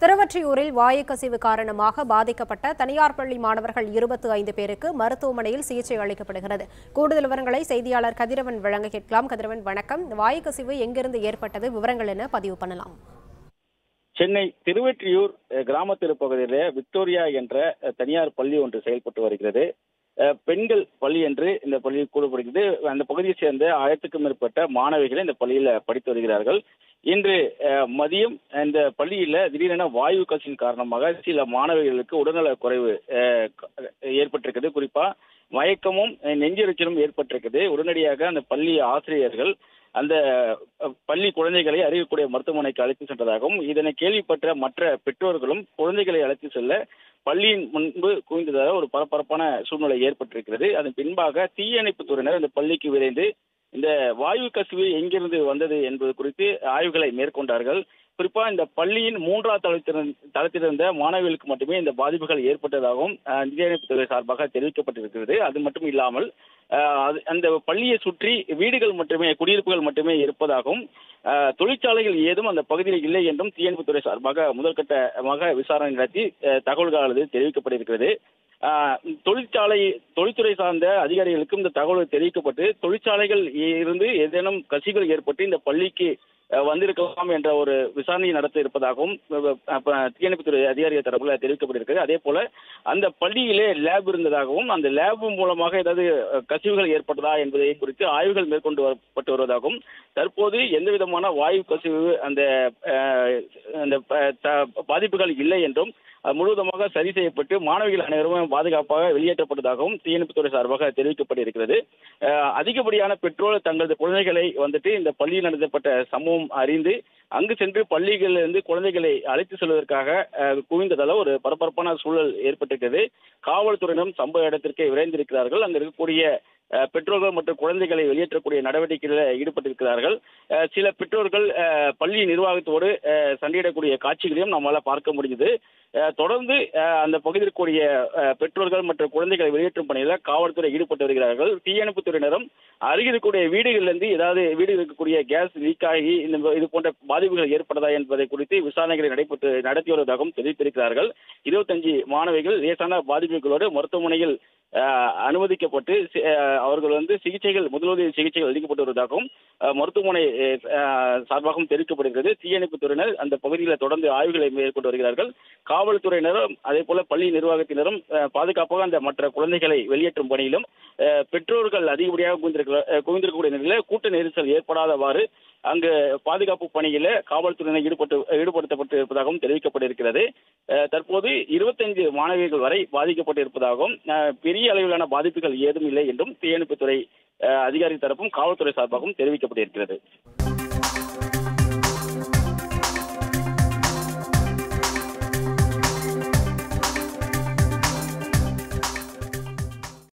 திருவொற்றியூரில் வாயு கசிவு காரணமாக பாதிக்கப்பட்ட தனியார் பள்ளி மாணவர்கள் இருபத்தி ஐந்து பேருக்கு மருத்துவமனையில் சிகிச்சை அளிக்கப்படுகிறது கூடுதல் விவரங்களை செய்தியாளர் கதிரவன் வழங்க கேட்கலாம் கதிரவன் வணக்கம் வாயு கசிவு எங்கிருந்து ஏற்பட்டது விவரங்கள் என பதிவு பண்ணலாம் சென்னை திருவெற்றியூர் அஹ், கிராமத்திரு பகுதியிலே விக்டோரியா என்ற அஹ், தனியார் பள்ளி ஒன்று செயல்பட்டு வருகிறது அஹ், பெண்கள் பள்ளி என்று இந்த பள்ளி கூறப்படுகிறது அந்த பகுதியைச் சேர்ந்த ஆயிரத்துக்கும் மேற்பட்ட மாணவிகள் இந்த பள்ளியில படித்து வருகிறார்கள் இன்று அஹ், மதியம் இந்த பள்ளியில திடீரென வாயு கசிவின் காரணமாக சில மாணவிகளுக்கு உடல்நல குறைவு அஹ், க- ஏற்பட்டிருக்குது குறிப்பா மயக்கமும் அஹ், நெஞ்செரிச்சலும் ஏற்பட்டிருக்குது உடனடியாக அந்த பள்ளி ஆசிரியர்கள் அந்த அஹ், பள்ளி குழந்தைகளை அறியக்கூடிய மருத்துவமனைக்கு அழைத்து சென்றதாகவும் இதனை கேள்விப்பட்ட மற்ற பெற்றோர்களும் குழந்தைகளை அழைத்து செல்ல பள்ளியின் முன்பு குவிந்ததாக ஒரு பரபரப்பான சூழ்நிலை ஏற்பட்டிருக்கிறது அதன் பின்பாக தீயணைப்புத் துறையினர் அந்த பள்ளிக்கு விரைந்து இந்த வாயு கசிவு எங்கிருந்து வந்தது என்பது குறித்து ஆய்வுகளை மேற்கொண்டார்கள் குறிப்பா இந்த பள்ளியின் மூன்றாவது தளத்தில் தளத்தில் இருந்த மாணவிகளுக்கு மட்டுமே இந்த பாதிப்புகள் ஏற்பட்டதாகவும் அஹ், தீயணைப்புத் துறை சார்பாக தெரிவிக்கப்பட்டிருக்கிறது அது மட்டும் இல்லாமல் அஹ், அது- அந்த பள்ளியை சுற்றி வீடுகள் மட்டுமே குடியிருப்புகள் மட்டுமே இருப்பதாகவும் அஹ், தொழிற்சாலைகள் ஏதும் அந்த பகுதியில் இல்லை என்றும் தீயணைப்புத்துறை சார்பாக முதற்கட்டமாக விசாரணை நடத்தி அஹ், தகவல்களானது தெரிவிக்கப்பட்டிருக்கிறது அஹ், தொழிற்சாலை தொழில்துறை சார்ந்த அதிகாரிகளுக்கும் இந்த தகவல் தெரிவிக்கப்பட்டு தொழிற்சாலைகள் இருந்து ஏதேனும் கசிவுகள் ஏற்பட்டு இந்த பள்ளிக்கு அஹ், வந்திருக்கலாம் என்ற ஒரு விசாரணை நடத்த இருப்பதாகவும் அஹ், அப்ப தீயணைப்புத்துறை அதிகாரிகள் தரப்புல தெரிவிக்கப்பட்டிருக்கிறது அதே போல அந்த பள்ளியிலே லேப் இருந்ததாகவும் அந்த லேப் மூலமாக ஏதாவது அஹ், கசிவுகள் ஏற்பட்டதா என்பதை குறித்து ஆய்வுகள் மேற்கொண்டு வரப்பட்டு வருவதாகவும் தற்போது எந்த விதமான வாயு கசிவு அந்த அஹ், அந்த ப- த- பாதிப்புகள் இல்லை என்றும் அது முழுவதுமாக சரி செய்யப்பட்டு மாணவிகள் அனைவரும் பாதுகாப்பாக வெளியேற்றப்பட்டதாகவும் தீயணைப்புத்துறை சார்பாக தெரிவிக்கப்பட்டிருக்கிறது அஹ், அதிகப்படியான பெற்றோர் தங்களது குழந்தைகளை வந்துட்டு இந்த பள்ளியில் நடத்தப்பட்ட சம்பவம் அறிந்து அங்கு சென்று பள்ளிகளிலிருந்து குழந்தைகளை அழைத்து செல்வதற்காக அஹ், குவிந்ததால ஒரு பரபரப்பான சூழல் ஏற்பட்டிருக்கிறது காவல்துறையினரும் சம்பவ இடத்திற்கு விரைந்திருக்கிறார்கள் அங்கு இருக்கக்கூடிய அஹ், பெற்றோர்கள் மற்றும் குழந்தைகளை வெளியேற்றக்கூடிய நடவடிக்கைகளில் ஈடுபட்டிருக்கிறார்கள் அஹ், சில பெற்றோர்கள் அஹ், பள்ளி நிர்வாகத்தோடு அஹ், சண்டையிடக்கூடிய காட்சிகளையும் நம்மால பார்க்க முடியுது அஹ், தொடர்ந்து அஹ், அந்த பகுதியில் இருக்கக்கூடிய அஹ், பெற்றோர்கள் மற்றும் குழந்தைகளை வெளியேற்றும் பணியில காவல்துறை ஈடுபட்டு வருகிறார்கள் தீயணைப்புத் துறையினரும் அருகில் இருக்கக்கூடிய வீடுகளிலிருந்து ஏதாவது வீடு இருக்கக்கூடிய கேஸ் லீக் ஆகி இந்த இது போன்ற பாதிப்புகள் ஏற்பட்டதா என்பதை குறித்து விசாரணைகளை நடைபெற்று நடத்தி வருவதாகவும் தெரிவித்திருக்கிறார்கள் இருபத்தஞ்சு மாணவிகள் லேசான பாதிப்புகளோடு மருத்துவமனையில் அஹ், அனுமதிக்கப்பட்டு சி- அஹ், அவர்கள் வந்து சிகிச்சைகள் முதலுதவி சிகிச்சைகள் அளிக்கப்பட்டு வருவதாகவும் அஹ், மருத்துவமனை அஹ், சார்பாகவும் தெரிவிக்கப்படுகிறது தீயணைப்புத் துறையினர் அந்த பகுதியில் தொடர்ந்து ஆய்வுகளை மேற்கொண்டு வருகிறார்கள் காவல்துறையினரும் அதே போல பள்ளி நிர்வாகத்தினரும் அஹ், பாதுகாப்பாக அந்த மற்ற குழந்தைகளை வெளியேற்றும் பணியிலும் அஹ், பெற்றோர்கள் அதிகப்படியாக குவிந்திருக்க அஹ், குவிந்திருக்கக்கூடிய நிலையில் கூட்ட நெரிசல் ஏற்படாதவாறு அங்கு பாதுகாப்பு பணியில காவல்துறையினர் ஈடுபட்டு ஈடுபடுத்தப்பட்டு இருப்பதாகவும் தெரிவிக்கப்பட்டிருக்கிறது அஹ், தற்போது இருபத்தைந்து மாணவிகள் வரை பாதிக்கப்பட்டு இருப்பதாகவும் அஹ், பெரிய அளவிலான பாதிப்புகள் ஏதும் இல்லை என்றும் தீயணைப்புத்துறை அஹ், அதிகாரி தரப்பும் காவல்துறை சார்பாகவும் தெரிவிக்கப்பட்டிருக்கிறது